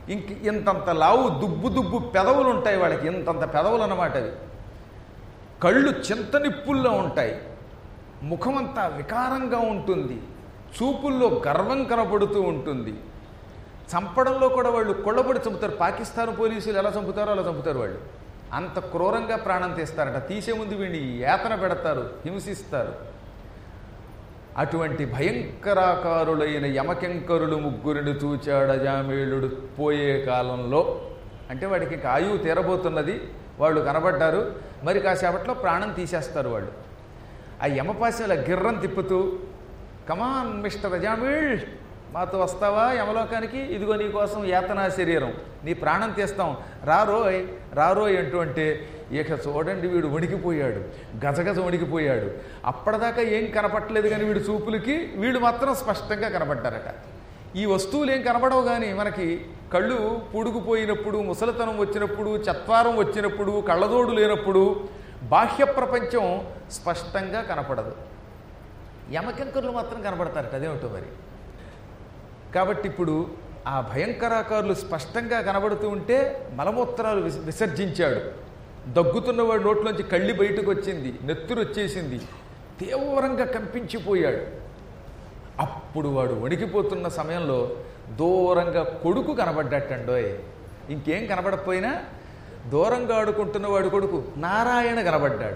ఇంక ఇంతంత లావు దుబ్బు దుబ్బు పెదవులు ఉంటాయి వాళ్ళకి ఇంతంత పెదవులు అన్నమాట అవి కళ్ళు చింత నిప్పుల్లో ఉంటాయి ముఖమంతా వికారంగా ఉంటుంది చూపుల్లో గర్వం కనబడుతూ ఉంటుంది చంపడంలో కూడా వాళ్ళు కొళ్ళబడి చంపుతారు పాకిస్తాన్ పోలీసులు ఎలా చంపుతారో అలా చంపుతారు వాళ్ళు అంత క్రూరంగా ప్రాణం తీస్తారట తీసే ముందు వీడిని యాతన పెడతారు హింసిస్తారు అటువంటి భయంకరాకారులైన యమకెంకరులు ముగ్గురిని చూచాడజామేళుడు పోయే కాలంలో అంటే వాడికి ఇంకా ఆయువు తీరబోతున్నది వాళ్ళు కనబడ్డారు మరి కాసేపట్లో ప్రాణం తీసేస్తారు వాళ్ళు ఆ యమపాశల గిర్రం తిప్పుతూ కమాన్ మిస్టర్ అజామిల్ మాతో వస్తావా యమలోకానికి ఇదిగో నీ కోసం యాతనా శరీరం నీ ప్రాణం తీస్తాం రారోయ్ రారోయ్ అంటూ అంటే ఇక చూడండి వీడు వణికిపోయాడు గజగజ వణికిపోయాడు అప్పటిదాకా ఏం కనపట్టలేదు కానీ వీడు చూపులకి వీడు మాత్రం స్పష్టంగా కనపడ్డారట ఈ వస్తువులు ఏం కనపడవు కానీ మనకి కళ్ళు పూడుకుపోయినప్పుడు ముసలితనం వచ్చినప్పుడు చత్వారం వచ్చినప్పుడు కళ్ళజోడు లేనప్పుడు బాహ్య ప్రపంచం స్పష్టంగా కనపడదు యమకెంకర్లు మాత్రం కనపడతారట అదేమిటో మరి కాబట్టి ఇప్పుడు ఆ భయంకరాకారులు స్పష్టంగా కనబడుతూ ఉంటే మలమూత్రాలు విస- విసర్జించాడు దగ్గుతున్నవాడు నోట్లోంచి కళ్ళి బయటకు వచ్చింది నెత్తురు వచ్చేసింది తీవ్రంగా కంపించిపోయాడు అప్పుడు వాడు వణికిపోతున్న సమయంలో దూరంగా కొడుకు కనబడ్డట్టండోయ్ ఇంకేం కనబడకపోయినా దూరంగా ఆడుకుంటున్న వాడు కొడుకు నారాయణ కనబడ్డాడు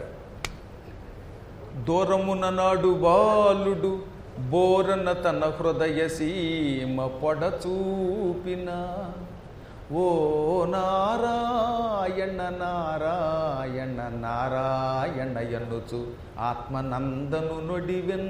దూరమున నాడు బాలుడు బోరన తన హృదయ సీమ పొడ చూపిన ఓ నారాయణ నారాయణ నారాయణ ఎన్నుచు ఆత్మనందను నొడివెన్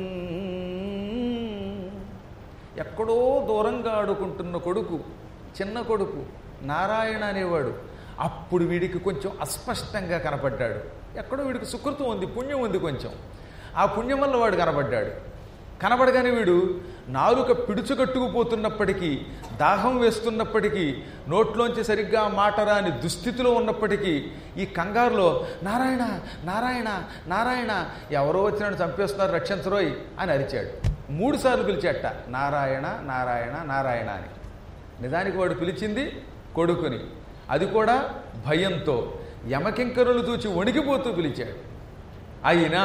ఎక్కడో దూరంగా ఆడుకుంటున్న కొడుకు చిన్న కొడుకు నారాయణ అనేవాడు అప్పుడు వీడికి కొంచెం అస్పష్టంగా కనపడ్డాడు ఎక్కడో వీడికి సుకృతం ఉంది పుణ్యం ఉంది కొంచెం ఆ పుణ్యం వల్ల వాడు కనబడ్డాడు కనబడగానే వీడు నాలుక పిడుచుకట్టుకుపోతున్నప్పటికీ దాహం వేస్తున్నప్పటికీ నోట్లోంచి సరిగ్గా మాట రాని దుస్థితిలో ఉన్నప్పటికీ ఈ కంగారులో నారాయణ నారాయణ నారాయణ ఎవరో వచ్చినాడు చంపేస్తున్నారు రక్షించరోయ్ అని అరిచాడు మూడు సార్లు పిలిచాట నారాయణ నారాయణ నారాయణ అని నిజానికి వాడు పిలిచింది కొడుకుని అది కూడా భయంతో యమకింకరులు చూచి వణికిపోతూ పిలిచాడు అయినా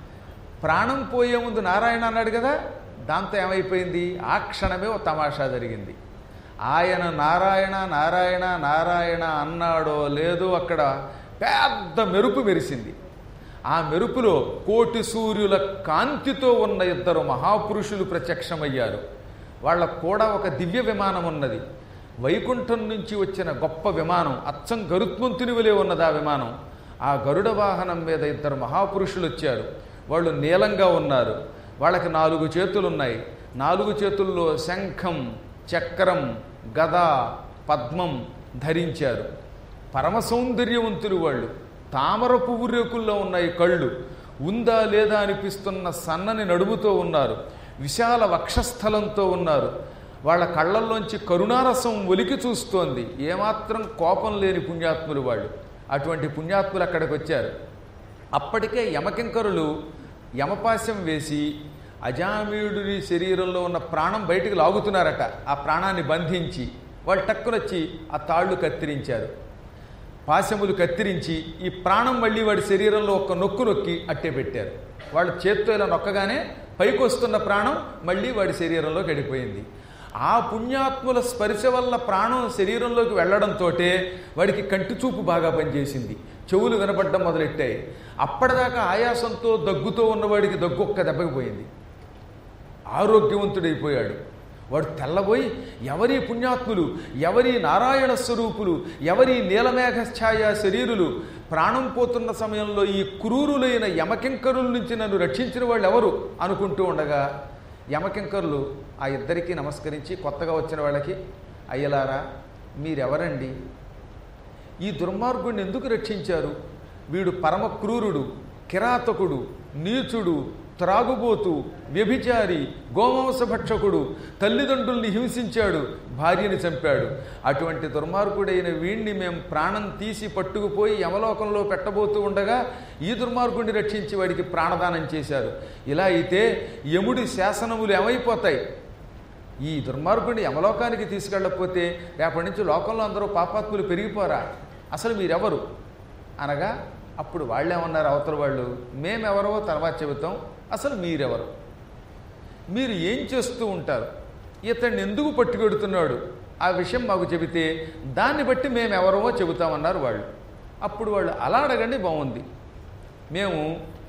ప్రాణం పోయే ముందు నారాయణ అన్నాడు కదా దాంతో ఏమైపోయింది ఆ క్షణమే ఓ తమాషా జరిగింది ఆయన నారాయణ నారాయణ నారాయణ అన్నాడో లేదో అక్కడ పెద్ద మెరుపు మెరిసింది ఆ మెరుపులో కోటి సూర్యుల కాంతితో ఉన్న ఇద్దరు మహాపురుషులు ప్రత్యక్షమయ్యారు వాళ్ళకు కూడా ఒక దివ్య విమానం ఉన్నది వైకుంఠం నుంచి వచ్చిన గొప్ప విమానం అచ్చం గరుత్మంతుని వలె ఉన్నది ఆ విమానం ఆ గరుడ వాహనం మీద ఇద్దరు మహాపురుషులు వచ్చారు వాళ్ళు నీలంగా ఉన్నారు వాళ్ళకి నాలుగు చేతులు ఉన్నాయి నాలుగు చేతుల్లో శంఖం చక్రం గద పద్మం ధరించారు పరమ సౌందర్యవంతులు వాళ్ళు తామర పువ్వు రేకుల్లో ఉన్నాయి కళ్ళు ఉందా లేదా అనిపిస్తున్న సన్నని నడుముతో ఉన్నారు విశాల వక్షస్థలంతో ఉన్నారు వాళ్ళ కళ్ళల్లోంచి కరుణారసం ఒలికి చూస్తోంది ఏమాత్రం కోపం లేని పుణ్యాత్ములు వాళ్ళు అటువంటి పుణ్యాత్ములు అక్కడికి వచ్చారు అప్పటికే యమకింకరులు యమపాశం వేసి అజామీయుడి శరీరంలో ఉన్న ప్రాణం బయటికి లాగుతున్నారట ఆ ప్రాణాన్ని బంధించి వాళ్ళు టక్కునొచ్చి ఆ తాళ్ళు కత్తిరించారు పాశములు కత్తిరించి ఈ ప్రాణం మళ్ళీ వాడి శరీరంలో ఒక్క నొక్కు నొక్కి అట్టే పెట్టారు వాళ్ళు చేత్తో ఇలా నొక్కగానే పైకి వస్తున్న ప్రాణం మళ్ళీ వాడి శరీరంలో గడిపోయింది ఆ పుణ్యాత్ముల స్పర్శ వల్ల ప్రాణం శరీరంలోకి వెళ్ళడంతో వాడికి కంటి చూపు బాగా పనిచేసింది చెవులు వినపడడం మొదలెట్టాయి అప్పటిదాకా ఆయాసంతో దగ్గుతో ఉన్నవాడికి దగ్గు ఒక్క దెబ్బకి పోయింది ఆరోగ్యవంతుడైపోయాడు వాడు తెల్లబోయి ఎవరి పుణ్యాత్ములు ఎవరి నారాయణ స్వరూపులు ఎవరి నీలమేఘ ఛాయ శరీరులు ప్రాణం పోతున్న సమయంలో ఈ క్రూరులైన యమకింకరుల నుంచి నన్ను రక్షించిన వాళ్ళు ఎవరు అనుకుంటూ ఉండగా యమకింకరులు ఆ ఇద్దరికీ నమస్కరించి కొత్తగా వచ్చిన వాళ్ళకి అయ్యలారా మీరెవరండి ఈ దుర్మార్గుడిని ఎందుకు రక్షించారు వీడు పరమ క్రూరుడు కిరాతకుడు నీచుడు త్రాగుబోతు వ్యభిచారి గోమాంసభక్షకుడు తల్లిదండ్రుల్ని హింసించాడు భార్యని చంపాడు అటువంటి దుర్మార్గుడైన వీణ్ణి మేము ప్రాణం తీసి పట్టుకుపోయి యమలోకంలో పెట్టబోతూ ఉండగా ఈ దుర్మార్గుడిని రక్షించి వాడికి ప్రాణదానం చేశారు ఇలా అయితే యముడి శాసనములు ఏమైపోతాయి ఈ దుర్మార్గుడిని యమలోకానికి తీసుకెళ్ళకపోతే రేపటి నుంచి లోకంలో అందరూ పాపాత్ములు పెరిగిపోరా అసలు మీరెవరు అనగా అప్పుడు వాళ్ళేమన్నారు అవతల వాళ్ళు మేమెవరో తర్వాత చెబుతాం అసలు మీరెవరు మీరు ఏం చేస్తూ ఉంటారు ఇతన్ని ఎందుకు పట్టుకెడుతున్నాడు ఆ విషయం మాకు చెబితే దాన్ని బట్టి మేము ఎవరమో చెబుతామన్నారు వాళ్ళు అప్పుడు వాళ్ళు అలా అడగండి బాగుంది మేము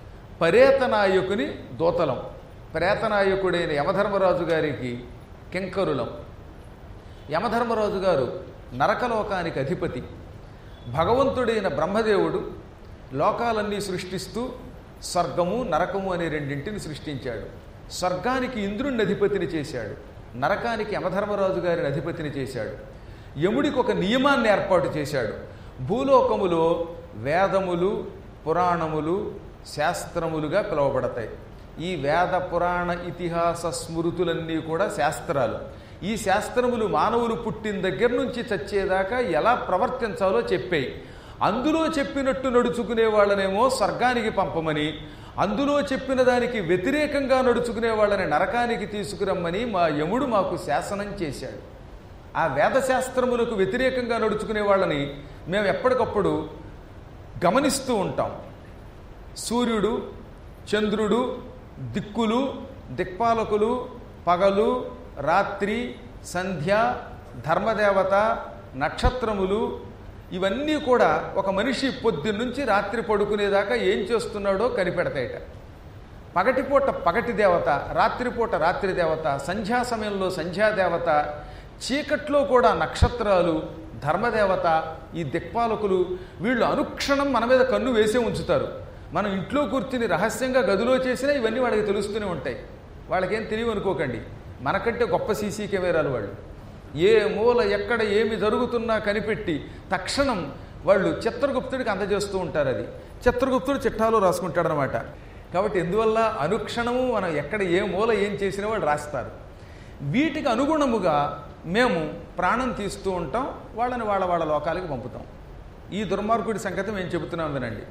పరేతనాయకుని దూతలం ప్రేతనాయకుడైన యమధర్మరాజు గారికి కింకరులం యమధర్మరాజు గారు నరకలోకానికి అధిపతి భగవంతుడైన బ్రహ్మదేవుడు లోకాలన్నీ సృష్టిస్తూ స్వర్గము నరకము అనే రెండింటిని సృష్టించాడు స్వర్గానికి ఇంద్రుణ్ణి అధిపతిని చేశాడు నరకానికి యమధర్మరాజు గారిని అధిపతిని చేశాడు యముడికి ఒక నియమాన్ని ఏర్పాటు చేశాడు భూలోకములో వేదములు పురాణములు శాస్త్రములుగా పిలువబడతాయి ఈ వేద పురాణ ఇతిహాస స్మృతులన్నీ కూడా శాస్త్రాలు ఈ శాస్త్రములు మానవులు పుట్టిన దగ్గర నుంచి చచ్చేదాకా ఎలా ప్రవర్తించాలో చెప్పాయి అందులో చెప్పినట్టు నడుచుకునే వాళ్ళనేమో స్వర్గానికి పంపమని అందులో చెప్పిన దానికి వ్యతిరేకంగా నడుచుకునే వాళ్ళని నరకానికి తీసుకురమ్మని మా యముడు మాకు శాసనం చేశాడు ఆ వేదశాస్త్రములకు వ్యతిరేకంగా నడుచుకునే వాళ్ళని మేము ఎప్పటికప్పుడు గమనిస్తూ ఉంటాం సూర్యుడు చంద్రుడు దిక్కులు దిక్పాలకులు పగలు రాత్రి సంధ్య ధర్మదేవత నక్షత్రములు ఇవన్నీ కూడా ఒక మనిషి పొద్దున్నుంచి రాత్రి పడుకునేదాకా ఏం చేస్తున్నాడో కనిపెడతాయట పగటిపూట పగటి దేవత రాత్రిపూట రాత్రి దేవత సంధ్యా సమయంలో సంధ్యాదేవత చీకట్లో కూడా నక్షత్రాలు ధర్మదేవత ఈ దిక్పాలకులు వీళ్ళు అనుక్షణం మన మీద కన్ను వేసే ఉంచుతారు మనం ఇంట్లో కూర్చుని రహస్యంగా గదిలో చేసినా ఇవన్నీ వాళ్ళకి తెలుస్తూనే ఉంటాయి వాళ్ళకేం తెలియవు అనుకోకండి మనకంటే గొప్ప సీసీ కెమెరాలు వాళ్ళు ఏ మూల ఎక్కడ ఏమి జరుగుతున్నా కనిపెట్టి తక్షణం వాళ్ళు చిత్రగుప్తుడికి అందజేస్తూ ఉంటారు అది చిత్రగుప్తుడు చిట్టాలో రాసుకుంటాడనమాట కాబట్టి ఎందువల్ల అనుక్షణము మనం ఎక్కడ ఏ మూల ఏం చేసినా వాళ్ళు రాస్తారు వీటికి అనుగుణముగా మేము ప్రాణం తీస్తూ ఉంటాం వాళ్ళని వాళ్ళ వాళ్ళ లోకాలకు పంపుతాం ఈ దుర్మార్గుడి సంగతి మేము చెబుతున్నాం వినండి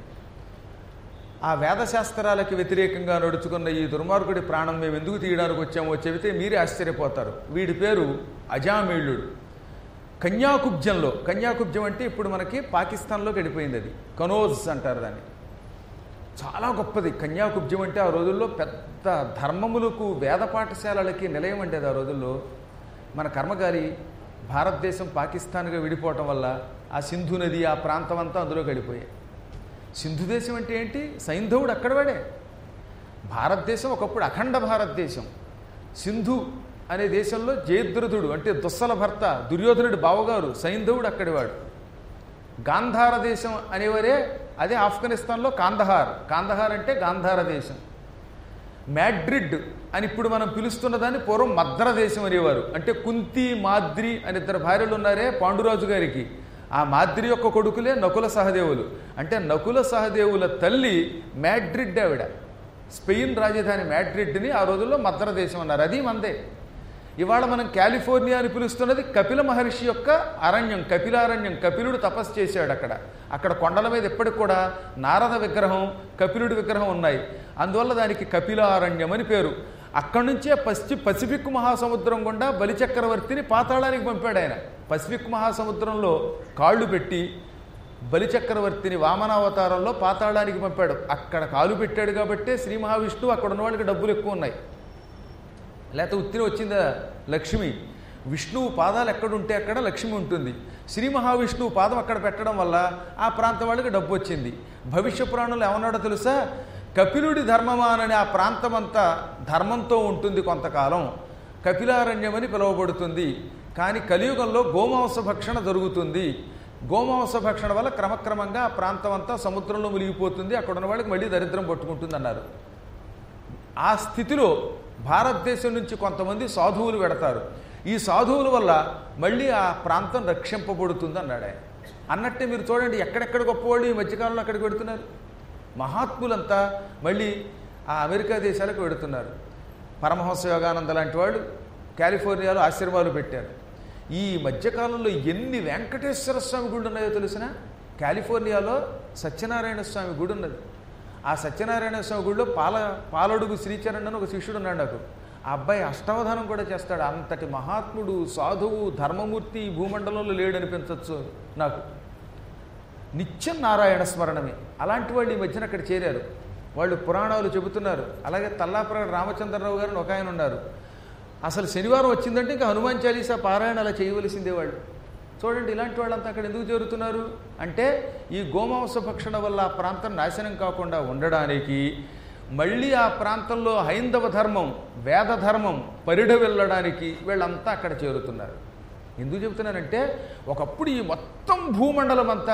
ఆ వేదశాస్త్రాలకు వ్యతిరేకంగా నడుచుకున్న ఈ దుర్మార్గుడి ప్రాణం మేము ఎందుకు తీయడానికి వచ్చామో చెబితే మీరే ఆశ్చర్యపోతారు వీడి పేరు అజామీళుడు కన్యాకుబ్జంలో కన్యాకుబ్జం అంటే ఇప్పుడు మనకి పాకిస్తాన్లోకి వెళ్ళిపోయింది అది కనోజ్ అంటారు దాన్ని చాలా గొప్పది కన్యాకుబ్జం అంటే ఆ రోజుల్లో పెద్ద ధర్మములకు వేద పాఠశాలలకి నిలయం ఉండేది ఆ రోజుల్లో మన కర్మగారి భారతదేశం పాకిస్తాన్గా విడిపోవటం వల్ల ఆ సింధు నది ఆ ప్రాంతం అంతా అందులోకి వెళ్ళిపోయాయి సింధు దేశం అంటే ఏంటి సైంధవుడు అక్కడ వాడే భారతదేశం ఒకప్పుడు అఖండ భారతదేశం సింధు అనే దేశంలో జయద్రథుడు అంటే దుస్సల భర్త దుర్యోధనుడి బావగారు సైంధవుడు అక్కడివాడు గాంధార దేశం అనేవరే అదే ఆఫ్ఘనిస్తాన్లో కాందహార్ కాందహార్ అంటే గాంధార దేశం మ్యాడ్రిడ్ అని ఇప్పుడు మనం పిలుస్తున్న దాన్ని పూర్వం మద్ర దేశం అనేవారు అంటే కుంతి మాద్రి అని ఇద్దరు భార్యలు ఉన్నారే పాండురాజు గారికి ఆ మాద్రి యొక్క కొడుకులే నకుల సహదేవులు అంటే నకుల సహదేవుల తల్లి మ్యాడ్రిడ్ ఆవిడ స్పెయిన్ రాజధాని మ్యాడ్రిడ్ని ఆ రోజుల్లో మద్ర దేశం అన్నారు అది మందే ఇవాళ మనం కాలిఫోర్నియా అని పిలుస్తున్నది కపిల మహర్షి యొక్క అరణ్యం కపిలారణ్యం కపిలుడు తపస్సు చేశాడు అక్కడ అక్కడ కొండల మీద ఎప్పటికి కూడా నారద విగ్రహం కపిలుడి విగ్రహం ఉన్నాయి అందువల్ల దానికి కపిలారణ్యం అని పేరు అక్కడి నుంచే పశ్చి పసిఫిక్ మహాసముద్రం గుండా బలిచక్రవర్తిని పాతాళానికి పంపాడు ఆయన పసిఫిక్ మహాసముద్రంలో కాళ్ళు పెట్టి బలిచక్రవర్తిని వామనావతారంలో పాతాళానికి పంపాడు అక్కడ కాలు పెట్టాడు కాబట్టే శ్రీ మహావిష్ణువు అక్కడ ఉన్న వాళ్ళకి డబ్బులు ఎక్కువ ఉన్నాయి లేకపోతే ఉత్తిని వచ్చిందా లక్ష్మి విష్ణువు పాదాలు ఎక్కడుంటే అక్కడ లక్ష్మి ఉంటుంది శ్రీ మహావిష్ణువు పాదం అక్కడ పెట్టడం వల్ల ఆ ప్రాంతం వాళ్ళకి డబ్బు వచ్చింది భవిష్య పురాణంలో ఏమన్నాడో తెలుసా కపిలుడి ధర్మమానని ఆ ప్రాంతం అంతా ధర్మంతో ఉంటుంది కొంతకాలం కపిలారణ్యం అని పిలువబడుతుంది కానీ కలియుగంలో గోమాంస భక్షణ జరుగుతుంది గోమాంస భక్షణ వల్ల క్రమక్రమంగా ఆ ప్రాంతం అంతా సముద్రంలో మునిగిపోతుంది అక్కడ ఉన్న వాళ్ళకి మళ్ళీ దరిద్రం పట్టుకుంటుంది అన్నారు ఆ స్థితిలో భారతదేశం నుంచి కొంతమంది సాధువులు పెడతారు ఈ సాధువుల వల్ల మళ్ళీ ఆ ప్రాంతం రక్షింపబడుతుంది అన్నాడు ఆయన అన్నట్టే మీరు చూడండి ఎక్కడెక్కడ గొప్పవాళ్ళు ఈ మధ్యకాలంలో అక్కడికి పెడుతున్నారు మహాత్ములంతా మళ్ళీ ఆ అమెరికా దేశాలకు వెడుతున్నారు పరమహంస యోగానంద లాంటి వాళ్ళు కాలిఫోర్నియాలో ఆశ్రమాలు పెట్టారు ఈ మధ్యకాలంలో ఎన్ని వెంకటేశ్వర స్వామి గుళ్ళు ఉన్నాయో తెలిసిన కాలిఫోర్నియాలో సత్యనారాయణ స్వామి గుడి ఉన్నది ఆ సత్యనారాయణ స్వామి గుడిలో పాల పాలడుగు శ్రీచరణ్ అని ఒక శిష్యుడు ఉన్నాడు నాకు ఆ అబ్బాయి అష్టావధానం కూడా చేస్తాడు అంతటి మహాత్ముడు సాధువు ధర్మమూర్తి ఈ భూమండలంలో లేడనిపించవచ్చు నాకు నిత్యం నారాయణ స్మరణమే అలాంటి వాళ్ళు ఈ మధ్యన అక్కడ చేరారు వాళ్ళు పురాణాలు చెబుతున్నారు అలాగే తల్లాపుర రామచంద్రరావు గారు ఒక ఆయన ఉన్నారు అసలు శనివారం వచ్చిందంటే ఇంకా హనుమాన్ చాలీసా పారాయణ అలా చేయవలసిందే వాళ్ళు చూడండి ఇలాంటి వాళ్ళంతా అక్కడ ఎందుకు చేరుతున్నారు అంటే ఈ గోమాంస భక్షణ వల్ల ఆ ప్రాంతం నాశనం కాకుండా ఉండడానికి మళ్ళీ ఆ ప్రాంతంలో హైందవ ధర్మం వేద ధర్మం పరిఢ వెళ్ళడానికి వీళ్ళంతా అక్కడ చేరుతున్నారు ఎందుకు చెబుతున్నానంటే ఒకప్పుడు ఈ మొత్తం భూమండలం అంతా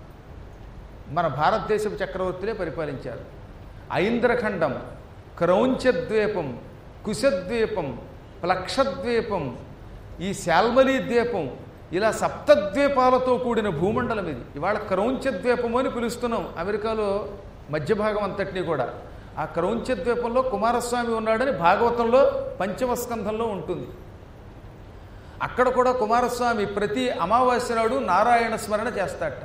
మన భారతదేశపు చక్రవర్తులే పరిపాలించారు ఐంద్రఖండం క్రౌంచద్వీపం కుశద్వీపం ప్లక్షద్వీపం ఈ శాల్మలి ద్వీపం ఇలా సప్తద్వీపాలతో కూడిన భూమండలం ఇది ఇవాళ క్రౌంచద్వీపం అని పిలుస్తున్నాం అమెరికాలో మధ్య భాగం అంతటినీ కూడా ఆ క్రౌంచద్వీపంలో కుమారస్వామి ఉన్నాడని భాగవతంలో పంచమ స్కంధంలో ఉంటుంది అక్కడ కూడా కుమారస్వామి ప్రతి అమావాస్య నాడు నారాయణ స్మరణ చేస్తాడట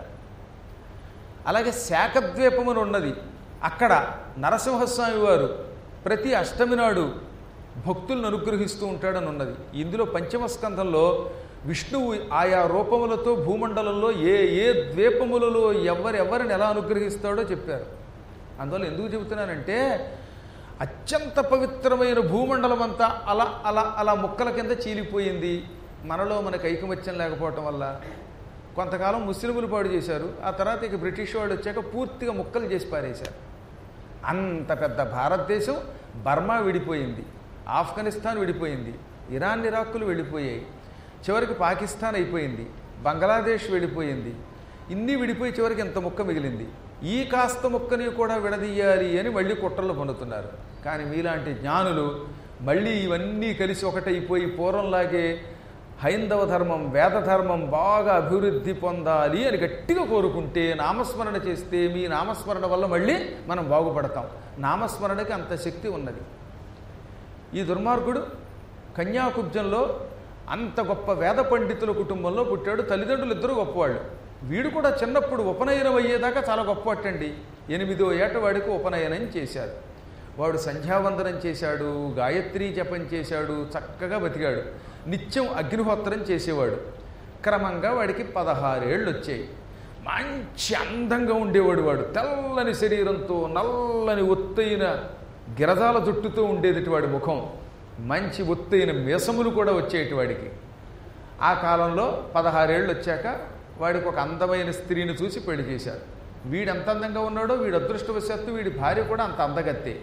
అలాగే శాఖద్వీపం అని ఉన్నది అక్కడ నరసింహస్వామి వారు ప్రతి అష్టమి నాడు భక్తులను అనుగ్రహిస్తూ ఉంటాడని ఉన్నది ఇందులో పంచమ స్కంధంలో విష్ణువు ఆయా రూపములతో భూమండలంలో ఏ ఏ ద్వీపములలో ఎవరెవరిని ఎలా అనుగ్రహిస్తాడో చెప్పారు అందువల్ల ఎందుకు చెబుతున్నానంటే అత్యంత పవిత్రమైన భూమండలం అంతా అలా అలా అలా ముక్కల కింద చీలిపోయింది మనలో మనకు ఐకమత్యం లేకపోవటం వల్ల కొంతకాలం ముస్లింలు పాడు చేశారు ఆ తర్వాత ఇక బ్రిటిష్ వాళ్ళు వచ్చాక పూర్తిగా ముక్కలు చేసి పారేశారు అంత పెద్ద భారతదేశం బర్మా విడిపోయింది ఆఫ్ఘనిస్తాన్ విడిపోయింది ఇరాన్ ఇరాకులు వెళ్ళిపోయాయి చివరికి పాకిస్తాన్ అయిపోయింది బంగ్లాదేశ్ వెళ్ళిపోయింది ఇన్ని విడిపోయి చివరికి ఎంత ముక్క మిగిలింది ఈ కాస్త ముక్కని కూడా విడదీయాలి అని మళ్ళీ కుట్రలు పొందుతున్నారు కానీ మీలాంటి జ్ఞానులు మళ్ళీ ఇవన్నీ కలిసి ఒకటైపోయి పూర్వంలాగే హైందవ ధర్మం వేద ధర్మం బాగా అభివృద్ధి పొందాలి అని గట్టిగా కోరుకుంటే నామస్మరణ చేస్తే మీ నామస్మరణ వల్ల మళ్ళీ మనం బాగుపడతాం నామస్మరణకి అంత శక్తి ఉన్నది ఈ దుర్మార్గుడు కన్యాకుబ్జంలో అంత గొప్ప వేద పండితుల కుటుంబంలో పుట్టాడు తల్లిదండ్రులు ఇద్దరు గొప్పవాళ్ళు వీడు కూడా చిన్నప్పుడు ఉపనయనం అయ్యేదాకా చాలా గొప్పవాటండి ఎనిమిదో ఏట వాడికి ఉపనయనం చేశారు వాడు సంధ్యావందనం చేశాడు గాయత్రీ జపం చేశాడు చక్కగా బతికాడు నిత్యం అగ్నిహోత్రం చేసేవాడు క్రమంగా వాడికి పదహారేళ్ళు వచ్చాయి మంచి అందంగా ఉండేవాడు వాడు తెల్లని శరీరంతో నల్లని ఒత్తైన గిరజాల జుట్టుతో ఉండేది వాడి ముఖం మంచి ఒత్తైన మీసములు కూడా వచ్చేటి వాడికి ఆ కాలంలో పదహారేళ్ళు వచ్చాక వాడికి ఒక అందమైన స్త్రీని చూసి పెళ్లి చేశారు వీడు ఎంత అందంగా ఉన్నాడో వీడు అదృష్టవశాత్తు వీడి భార్య కూడా అంత అందగత్తే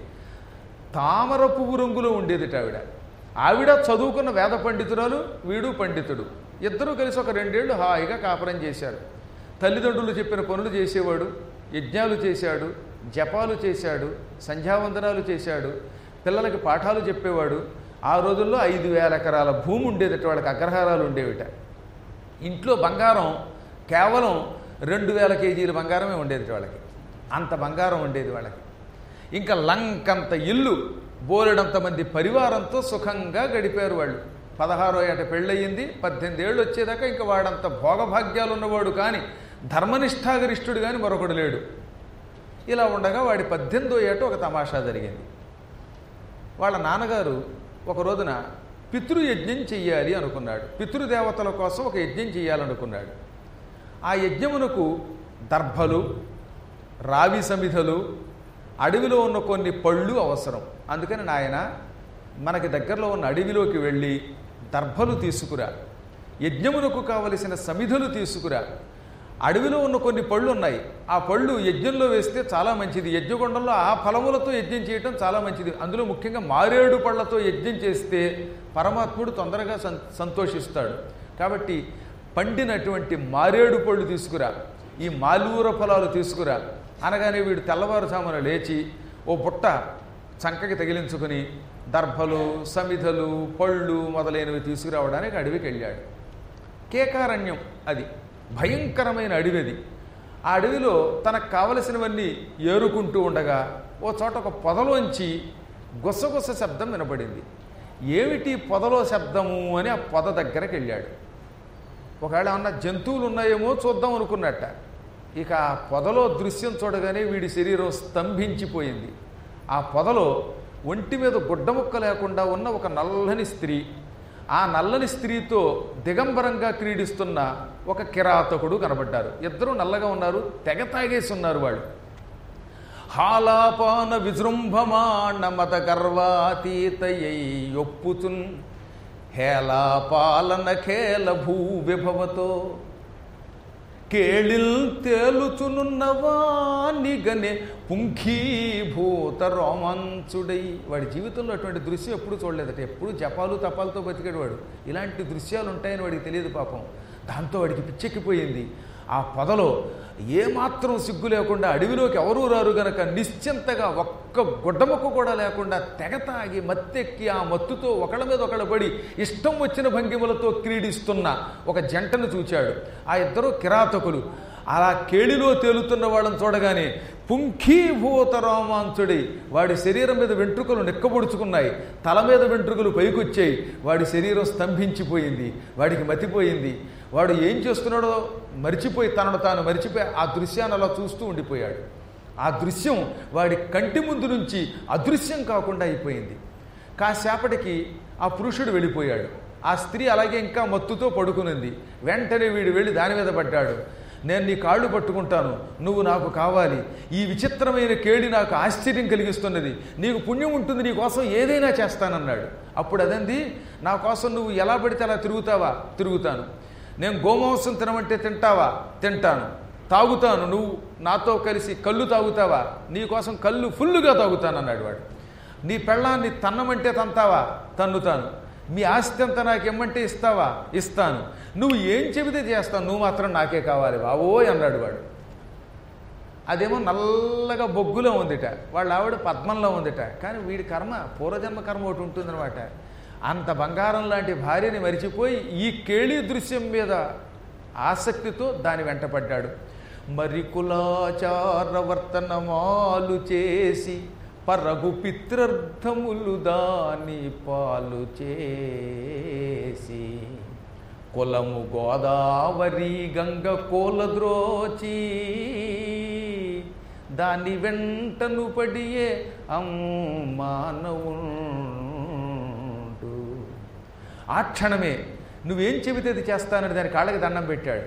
తామర పువ్వు రంగులో ఉండేదిట ఆవిడ ఆవిడ చదువుకున్న వేద పండితురాలు వీడు పండితుడు ఇద్దరూ కలిసి ఒక రెండేళ్లు హాయిగా కాపురం చేశారు తల్లిదండ్రులు చెప్పిన పనులు చేసేవాడు యజ్ఞాలు చేశాడు జపాలు చేశాడు సంధ్యావందనాలు చేశాడు పిల్లలకి పాఠాలు చెప్పేవాడు ఆ రోజుల్లో ఐదు వేల ఎకరాల భూమి ఉండేదట వాళ్ళకి అగ్రహారాలు ఉండేవిట ఇంట్లో బంగారం కేవలం రెండు వేల కేజీల బంగారమే ఉండేది వాళ్ళకి అంత బంగారం ఉండేది వాళ్ళకి ఇంకా లంకంత ఇల్లు బోలెడంత మంది పరివారంతో సుఖంగా గడిపారు వాళ్ళు పదహారో ఏట పెళ్ళయింది పద్దెనిమిది ఏళ్ళు వచ్చేదాకా ఇంకా వాడంత భోగభాగ్యాలు ఉన్నవాడు కానీ ధర్మనిష్టాగరిష్ఠుడు కానీ మరొకడు లేడు ఇలా ఉండగా వాడి పద్దెనిమిదో ఏట ఒక తమాషా జరిగింది వాళ్ళ నాన్నగారు ఒక రోజున పితృయజ్ఞం చెయ్యాలి అనుకున్నాడు పితృదేవతల కోసం ఒక యజ్ఞం చేయాలనుకున్నాడు ఆ యజ్ఞమునకు దర్భలు రావి సమిధలు అడవిలో ఉన్న కొన్ని పళ్ళు అవసరం అందుకని నాయన మనకి దగ్గరలో ఉన్న అడవిలోకి వెళ్ళి దర్భలు తీసుకురా యజ్ఞమునకు కావలసిన సమిధులు తీసుకురా అడవిలో ఉన్న కొన్ని పళ్ళు ఉన్నాయి ఆ పళ్ళు యజ్ఞంలో వేస్తే చాలా మంచిది యజ్ఞకొండంలో ఆ ఫలములతో యజ్ఞం చేయటం చాలా మంచిది అందులో ముఖ్యంగా మారేడు పళ్ళతో యజ్ఞం చేస్తే పరమాత్ముడు తొందరగా సం సంతోషిస్తాడు కాబట్టి పండినటువంటి మారేడు పళ్ళు తీసుకురా ఈ మాలూర ఫలాలు తీసుకురా అనగానే వీడు తెల్లవారుజామున లేచి ఓ బుట్ట చంకకి తగిలించుకుని దర్భలు సమిధలు పళ్ళు మొదలైనవి తీసుకురావడానికి అడవికి వెళ్ళాడు కేకారణ్యం అది భయంకరమైన అడవి అది ఆ అడవిలో తనకు కావలసినవన్నీ ఏరుకుంటూ ఉండగా ఓ చోట ఒక పొదలోంచి గుసగుస శబ్దం వినపడింది ఏమిటి పొదలో శబ్దము అని ఆ పొద దగ్గరకు వెళ్ళాడు ఒకవేళ ఏమన్నా జంతువులు ఉన్నాయేమో చూద్దాం అనుకున్నట్ట ఇక ఆ పొదలో దృశ్యం చూడగానే వీడి శరీరం స్తంభించిపోయింది ఆ పొదలో ఒంటి మీద గుడ్డ ముక్క లేకుండా ఉన్న ఒక నల్లని స్త్రీ ఆ నల్లని స్త్రీతో దిగంబరంగా క్రీడిస్తున్న ఒక కిరాతకుడు కనబడ్డారు ఇద్దరు నల్లగా ఉన్నారు తెగ తాగేసి ఉన్నారు వాళ్ళు హాలాపాన విజృంభమాణ మత గర్వాతీతయై ఒప్పుతున్ హేలాపాలన ఖేల భూ విభవతో కేళిల్ తేలుచునున్నవానిగనే పుంఖీభూత రోమాంచుడై వాడి జీవితంలో అటువంటి దృశ్యం ఎప్పుడు చూడలేదట ఎప్పుడు జపాలు తపాలతో బతికాడు వాడు ఇలాంటి దృశ్యాలు ఉంటాయని వాడికి తెలియదు పాపం దాంతో వాడికి పిచ్చెక్కిపోయింది ఆ పొదలో ఏమాత్రం సిగ్గు లేకుండా అడవిలోకి ఎవరూ రారు గనక నిశ్చింతగా ఒక్క గుడ్డముక్క కూడా లేకుండా తెగ తాగి మత్తెక్కి ఆ మత్తుతో ఒకళ్ళ మీద ఒకళ్ళ పడి ఇష్టం వచ్చిన భంగిమలతో క్రీడిస్తున్న ఒక జంటను చూచాడు ఆ ఇద్దరు కిరాతకులు అలా కేళిలో తేలుతున్న వాళ్ళని చూడగానే పుంఖీభూత రోమాంచుడై వాడి శరీరం మీద వెంట్రుకలు నిక్కబొడుచుకున్నాయి తల మీద వెంట్రుకలు పైకొచ్చాయి వాడి శరీరం స్తంభించిపోయింది వాడికి మతిపోయింది వాడు ఏం చేస్తున్నాడో మరిచిపోయి తనను తాను మరిచిపోయి ఆ దృశ్యాన్ని అలా చూస్తూ ఉండిపోయాడు ఆ దృశ్యం వాడి కంటి ముందు నుంచి అదృశ్యం కాకుండా అయిపోయింది కాసేపటికి ఆ పురుషుడు వెళ్ళిపోయాడు ఆ స్త్రీ అలాగే ఇంకా మత్తుతో పడుకునింది వెంటనే వీడు వెళ్ళి దాని మీద పడ్డాడు నేను నీ కాళ్ళు పట్టుకుంటాను నువ్వు నాకు కావాలి ఈ విచిత్రమైన కేడి నాకు ఆశ్చర్యం కలిగిస్తున్నది నీకు పుణ్యం ఉంటుంది నీ కోసం ఏదైనా చేస్తానన్నాడు అప్పుడు అదంది నా కోసం నువ్వు ఎలా పడితే అలా తిరుగుతావా తిరుగుతాను నేను గోమాంసం తినమంటే తింటావా తింటాను తాగుతాను నువ్వు నాతో కలిసి కళ్ళు తాగుతావా నీ కోసం కళ్ళు ఫుల్లుగా తాగుతాను అన్నాడు వాడు నీ పెళ్ళాన్ని తన్నమంటే తంతావా తన్నుతాను మీ ఆస్తి అంతా నాకు ఇమ్మంటే ఇస్తావా ఇస్తాను నువ్వు ఏం చెబితే చేస్తావు నువ్వు మాత్రం నాకే కావాలి బావోయ్ అన్నాడు వాడు అదేమో నల్లగా బొగ్గులో ఉందిట వాళ్ళ ఆవిడ పద్మంలో ఉందిట కానీ వీడి కర్మ పూర్వజన్మ కర్మ ఒకటి ఉంటుందన్నమాట అంత బంగారం లాంటి భార్యని మరిచిపోయి ఈ కేళి దృశ్యం మీద ఆసక్తితో దాని వెంటపడ్డాడు మరి కులాచార వర్తనమాలు చేసి పరగు పిత్రర్థములు దాని పాలు చేసి కులము గోదావరి గంగ కోలద్రోచి దాని వెంటను పడియే అమ్మానవుండు ఆ క్షణమే నువ్వేం చెబితే అది చేస్తానని దాని కాళ్ళకి దండం పెట్టాడు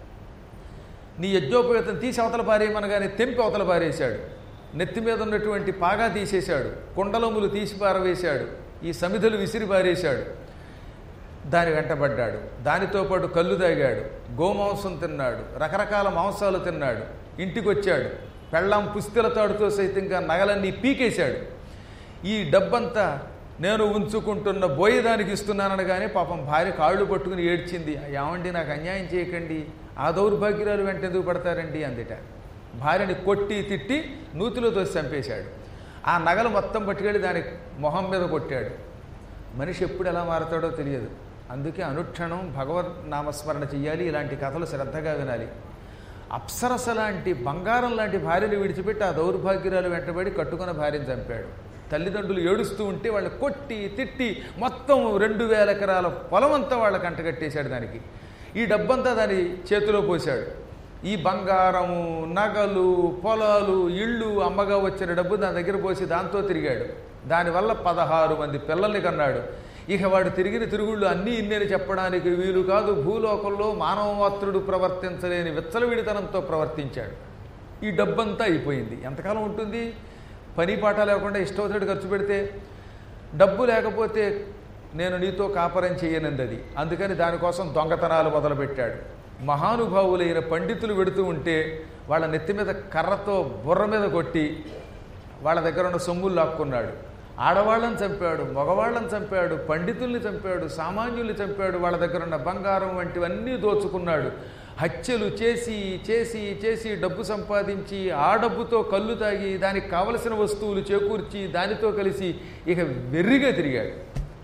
నీ యజ్ఞోపవేతం తీసి అవతల పారేయమనగానే తెంపి అవతల పారేశాడు నెత్తి మీద ఉన్నటువంటి పాగా తీసేశాడు కుండలములు తీసి పారవేశాడు ఈ సమిధులు విసిరి పారేశాడు దాని వెంటబడ్డాడు దానితో పాటు కళ్ళు తాగాడు గోమాంసం తిన్నాడు రకరకాల మాంసాలు తిన్నాడు ఇంటికి వచ్చాడు పెళ్ళాం పుస్తెల తాడుతో సైతంగా నగలన్నీ పీకేశాడు ఈ డబ్బంతా నేను ఉంచుకుంటున్న బోయేదానికి ఇస్తున్నాననగానే పాపం భార్య కాళ్ళు పట్టుకుని ఏడ్చింది ఏమండి నాకు అన్యాయం చేయకండి ఆ దౌర్భాగ్యురాలు వెంట ఎందుకు పడతారండి అందుట భార్యని కొట్టి తిట్టి నూతిలో తోసి చంపేశాడు ఆ నగలు మొత్తం పట్టుకెళ్ళి దాని మొహం మీద కొట్టాడు మనిషి ఎప్పుడు ఎలా మారతాడో తెలియదు అందుకే అనుక్షణం భగవద్ నామస్మరణ చెయ్యాలి ఇలాంటి కథలు శ్రద్ధగా వినాలి అప్సరస లాంటి బంగారం లాంటి భార్యను విడిచిపెట్టి ఆ దౌర్భాగ్యురాలు వెంటబడి కట్టుకున్న భార్యను చంపాడు తల్లిదండ్రులు ఏడుస్తూ ఉంటే వాళ్ళు కొట్టి తిట్టి మొత్తం రెండు వేల ఎకరాల పొలం అంతా వాళ్ళకి అంటగట్టేశాడు దానికి ఈ డబ్బంతా దాని చేతిలో పోశాడు ఈ బంగారము నగలు పొలాలు ఇళ్ళు అమ్మగా వచ్చిన డబ్బు దాని దగ్గర పోసి దాంతో తిరిగాడు దానివల్ల పదహారు మంది పిల్లల్ని కన్నాడు ఇక వాడు తిరిగిన తిరుగుళ్ళు అన్నీ ఇన్నేని చెప్పడానికి వీలు కాదు భూలోకంలో మానవమాత్రుడు ప్రవర్తించలేని విచ్చలవిడితనంతో ప్రవర్తించాడు ఈ డబ్బంతా అయిపోయింది ఎంతకాలం ఉంటుంది పని పాట లేకుండా ఇష్టవతుడు ఖర్చు పెడితే డబ్బు లేకపోతే నేను నీతో కాపరం చేయనంది అది అందుకని దానికోసం దొంగతనాలు మొదలుపెట్టాడు మహానుభావులైన పండితులు పెడుతూ ఉంటే వాళ్ళ నెత్తి మీద కర్రతో బుర్ర మీద కొట్టి వాళ్ళ దగ్గర ఉన్న సొమ్ములు లాక్కున్నాడు ఆడవాళ్ళని చంపాడు మగవాళ్ళని చంపాడు పండితుల్ని చంపాడు సామాన్యుల్ని చంపాడు వాళ్ళ దగ్గర ఉన్న బంగారం వంటివన్నీ దోచుకున్నాడు హత్యలు చేసి చేసి చేసి డబ్బు సంపాదించి ఆ డబ్బుతో కళ్ళు తాగి దానికి కావలసిన వస్తువులు చేకూర్చి దానితో కలిసి ఇక వెర్రిగా తిరిగాడు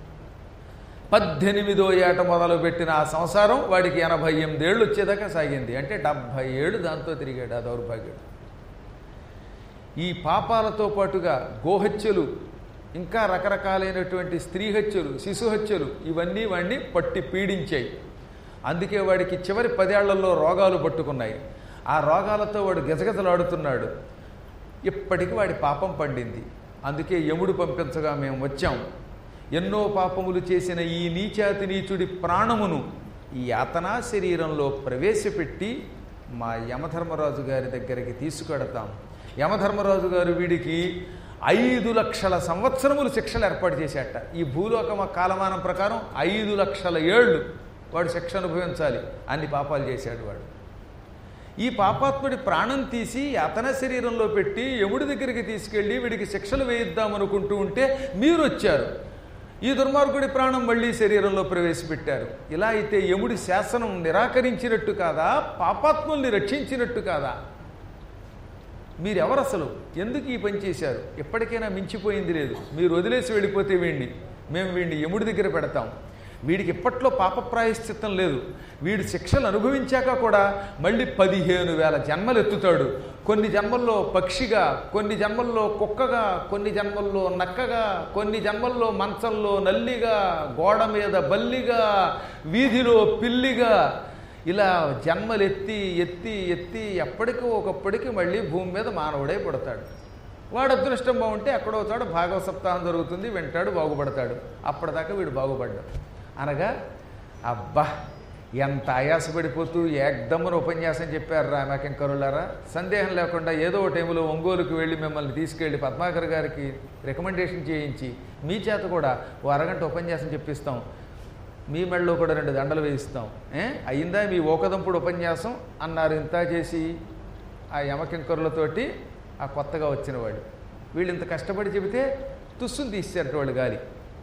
పద్దెనిమిదో ఏట మొదలుపెట్టిన ఆ సంసారం వాడికి ఎనభై ఎనిమిదేళ్ళు వచ్చేదాకా సాగింది అంటే డెబ్భై ఏళ్ళు దాంతో తిరిగాడు ఆ దౌర్భాగ్యుడు ఈ పాపాలతో పాటుగా గోహత్యలు ఇంకా రకరకాలైనటువంటి స్త్రీ హత్యలు శిశు హత్యలు ఇవన్నీ వాడిని పట్టి పీడించాయి అందుకే వాడికి చివరి పదేళ్లలో రోగాలు పట్టుకున్నాయి ఆ రోగాలతో వాడు గజగజలాడుతున్నాడు ఇప్పటికి వాడి పాపం పండింది అందుకే యముడు పంపించగా మేము వచ్చాం ఎన్నో పాపములు చేసిన ఈ నీచాతి నీచుడి ప్రాణమును ఈ యాతనా శరీరంలో ప్రవేశపెట్టి మా యమధర్మరాజు గారి దగ్గరికి తీసుకెడతాం యమధర్మరాజు గారు వీడికి ఐదు లక్షల సంవత్సరములు శిక్షలు ఏర్పాటు చేశాట ఈ భూలోకమ కాలమానం ప్రకారం ఐదు లక్షల ఏళ్ళు వాడు శిక్ష అనుభవించాలి అన్ని పాపాలు చేశాడు వాడు ఈ పాపాత్ముడి ప్రాణం తీసి అతన శరీరంలో పెట్టి యముడి దగ్గరికి తీసుకెళ్ళి వీడికి శిక్షలు వేయిద్దామనుకుంటూ ఉంటే మీరు వచ్చారు ఈ దుర్మార్గుడి ప్రాణం మళ్ళీ శరీరంలో ప్రవేశపెట్టారు ఇలా అయితే యముడి శాసనం నిరాకరించినట్టు కాదా పాపాత్ముల్ని రక్షించినట్టు కాదా మీరెవరు అసలు ఎందుకు ఈ పని చేశారు ఎప్పటికైనా మించిపోయింది లేదు మీరు వదిలేసి వెళ్ళిపోతే వీడిని మేము వీడిని యముడి దగ్గర పెడతాం వీడికి ఇప్పట్లో పాప ప్రాయశ్చిత్తం లేదు వీడి శిక్షలు అనుభవించాక కూడా మళ్ళీ పదిహేను వేల జన్మలు ఎత్తుతాడు కొన్ని జన్మల్లో పక్షిగా కొన్ని జన్మల్లో కుక్కగా కొన్ని జన్మల్లో నక్కగా కొన్ని జన్మల్లో మంచంలో నల్లిగా గోడ మీద బల్లిగా వీధిలో పిల్లిగా ఇలా జన్మలు ఎత్తి ఎత్తి ఎత్తి ఎప్పటికో ఒకప్పటికి మళ్ళీ భూమి మీద మానవుడే పుడతాడు వాడు అదృష్టం బాగుంటే ఎక్కడో చోట భాగవ సప్తాహం జరుగుతుంది వింటాడు బాగుపడతాడు అప్పటిదాకా వీడు బాగుపడ్డాడు అనగా అబ్బా ఎంత ఆయాసపడిపోతూ ఏకదమ్మన ఉపన్యాసం చెప్పారు రామకింకరులారా సందేహం లేకుండా ఏదో ఒక టైంలో ఒంగోలుకు వెళ్ళి మిమ్మల్ని తీసుకెళ్ళి పద్మాకర్ గారికి రికమెండేషన్ చేయించి మీ చేత కూడా ఓ అరగంట ఉపన్యాసం చెప్పిస్తాం మీ మెడలో కూడా రెండు దండలు వేయిస్తాం ఏ అయిందా మీ ఓకదంపుడు ఉపన్యాసం అన్నారు ఇంత చేసి ఆ యమకింకరులతోటి ఆ కొత్తగా వచ్చిన వాడు వీళ్ళు ఇంత కష్టపడి చెబితే తుస్సును తీశారట వాళ్ళు గాలి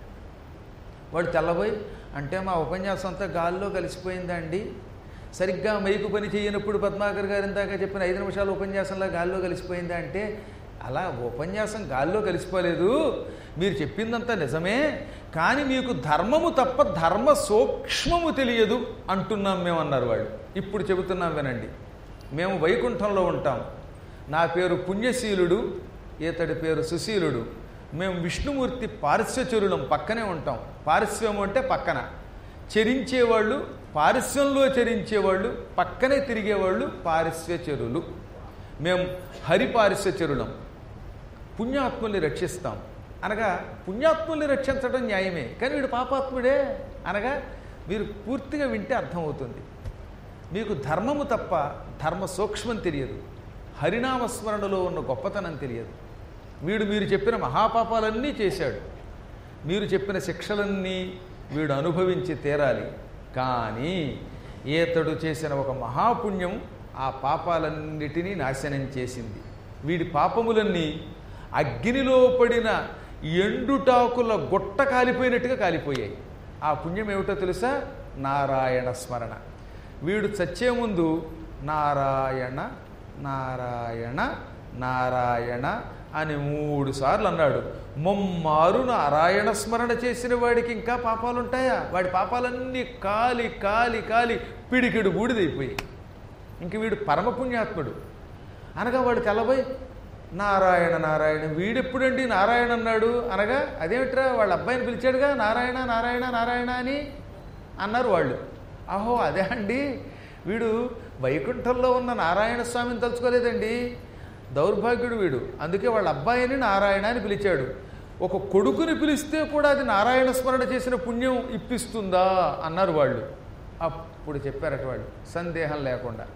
వాడు తెల్లబోయి అంటే మా ఉపన్యాసం అంతా గాల్లో కలిసిపోయిందా అండి సరిగ్గా మైకు పని చేయనప్పుడు పద్మాకర్ గారు ఇందాక చెప్పిన ఐదు నిమిషాల ఉపన్యాసంలో గాల్లో కలిసిపోయిందా అంటే అలా ఉపన్యాసం గాల్లో కలిసిపోలేదు మీరు చెప్పిందంతా నిజమే కానీ మీకు ధర్మము తప్ప ధర్మ సూక్ష్మము తెలియదు అంటున్నాం మేము అన్నారు వాళ్ళు ఇప్పుడు చెబుతున్నాం వినండి మేము వైకుంఠంలో ఉంటాం నా పేరు పుణ్యశీలుడు ఇతడి పేరు సుశీలుడు మేము విష్ణుమూర్తి పారిశ్వచరులం పక్కనే ఉంటాం పారిశ్వము అంటే పక్కన చరించేవాళ్ళు పారిశ్వంలో చరించేవాళ్ళు పక్కనే తిరిగేవాళ్ళు పారిశ్వచరులు మేము హరిపారిశ్వచరులం పుణ్యాత్ముల్ని రక్షిస్తాం అనగా పుణ్యాత్ముల్ని రక్షించడం న్యాయమే కానీ వీడు పాపాత్ముడే అనగా మీరు పూర్తిగా వింటే అర్థమవుతుంది మీకు ధర్మము తప్ప ధర్మ సూక్ష్మం తెలియదు హరినామస్మరణలో ఉన్న గొప్పతనం తెలియదు వీడు మీరు చెప్పిన మహాపాపాలన్నీ చేశాడు మీరు చెప్పిన శిక్షలన్నీ వీడు అనుభవించి తీరాలి కానీ ఈతడు చేసిన ఒక మహాపుణ్యం ఆ పాపాలన్నిటినీ నాశనం చేసింది వీడి పాపములన్నీ అగ్నిలో పడిన ఎండుటాకుల గుట్ట కాలిపోయినట్టుగా కాలిపోయాయి ఆ పుణ్యం ఏమిటో తెలుసా నారాయణ స్మరణ వీడు చచ్చే ముందు నారాయణ నారాయణ నారాయణ అని మూడు సార్లు అన్నాడు ముమ్మారు నారాయణ స్మరణ చేసిన వాడికి ఇంకా పాపాలు ఉంటాయా వాడి పాపాలన్నీ కాలి కాలి కాలి పిడికిడు బూడిదైపోయాయి ఇంక వీడు పరమపుణ్యాత్ముడు అనగా వాడు తెల్లబోయి నారాయణ నారాయణ వీడెప్పుడండి నారాయణ అన్నాడు అనగా అదేమిట్రా వాళ్ళ అబ్బాయిని పిలిచాడుగా నారాయణ నారాయణ నారాయణ అని అన్నారు వాళ్ళు అహో అదే అండి వీడు వైకుంఠంలో ఉన్న నారాయణ స్వామిని తలుచుకోలేదండి దౌర్భాగ్యుడు వీడు అందుకే వాళ్ళ అబ్బాయిని నారాయణ అని పిలిచాడు ఒక కొడుకుని పిలిస్తే కూడా అది నారాయణ స్మరణ చేసిన పుణ్యం ఇప్పిస్తుందా అన్నారు వాళ్ళు అప్పుడు చెప్పారట వాళ్ళు సందేహం లేకుండా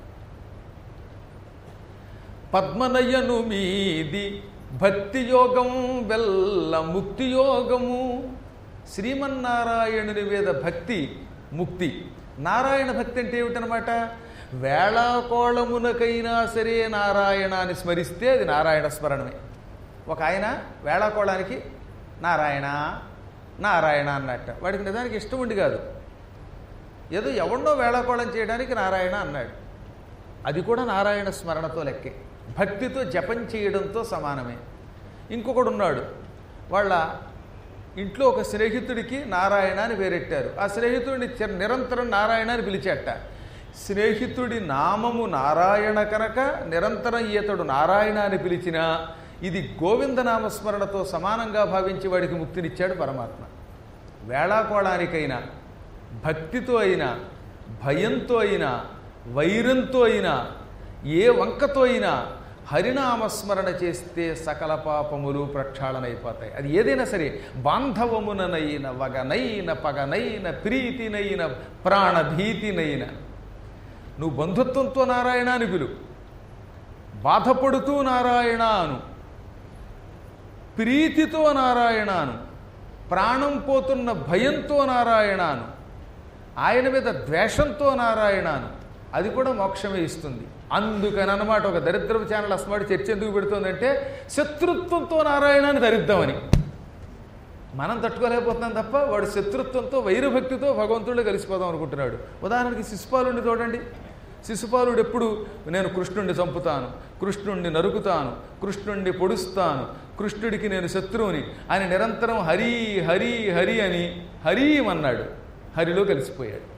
పద్మనయ్యను మీది భక్తి యోగం వెల్ల ముక్తి యోగము శ్రీమన్నారాయణుని మీద భక్తి ముక్తి నారాయణ భక్తి అంటే ఏమిటనమాట వేళాకోళమునకైనా సరే నారాయణాన్ని స్మరిస్తే అది నారాయణ స్మరణమే ఒక ఆయన వేళాకోళానికి నారాయణ నారాయణ అన్నట్ట వాడికి నిజానికి ఇష్టం ఉండి కాదు ఏదో ఎవరినో వేళాకోళం చేయడానికి నారాయణ అన్నాడు అది కూడా నారాయణ స్మరణతో లెక్కే భక్తితో జపం చేయడంతో సమానమే ఇంకొకడు ఉన్నాడు వాళ్ళ ఇంట్లో ఒక స్నేహితుడికి నారాయణ అని పేరెట్టారు ఆ స్నేహితుడిని చిర- నిరంతరం నారాయణ అని పిలిచేట స్నేహితుడి నామము నారాయణ కనుక నిరంతరం ఈతడు నారాయణ అని పిలిచినా ఇది గోవిందనామస్మరణతో సమానంగా భావించి వాడికి ముక్తినిచ్చాడు పరమాత్మ వేళాకోళానికైనా భక్తితో అయినా భయంతో అయినా వైరంతో అయినా ఏ వంకతో అయినా హరినామస్మరణ చేస్తే సకల పాపములు ప్రక్షాళనైపోతాయి అది ఏదైనా సరే బాంధవముననైన వగనైన పగనైన ప్రీతినైన ప్రాణభీతినైన నువ్వు బంధుత్వంతో నారాయణ అని పిలు బాధపడుతూ నారాయణ అను ప్రీతితో నారాయణాను ప్రాణం పోతున్న భయంతో నారాయణాను ఆయన మీద ద్వేషంతో నారాయణాను అది కూడా మోక్షమే ఇస్తుంది అందుకని అనమాట ఒక దరిద్రపు ఛానల్ అస్మాటి చర్చ ఎందుకు పెడుతుందంటే శత్రుత్వంతో నారాయణాన్ని ధరిద్దామని మనం తట్టుకోలేకపోతున్నాం తప్ప వాడు శత్రుత్వంతో వైరభక్తితో భగవంతుడు కలిసిపోదాం అనుకుంటున్నాడు ఉదాహరణకి శిశుపాలుడిని చూడండి శిశుపాలుడు ఎప్పుడు నేను కృష్ణుణ్ణి చంపుతాను కృష్ణుణ్ణి నరుకుతాను కృష్ణుణ్ణి పొడుస్తాను కృష్ణుడికి నేను శత్రువుని ఆయన నిరంతరం హరి హరి హరి అని హరీం అన్నాడు హరిలో కలిసిపోయాడు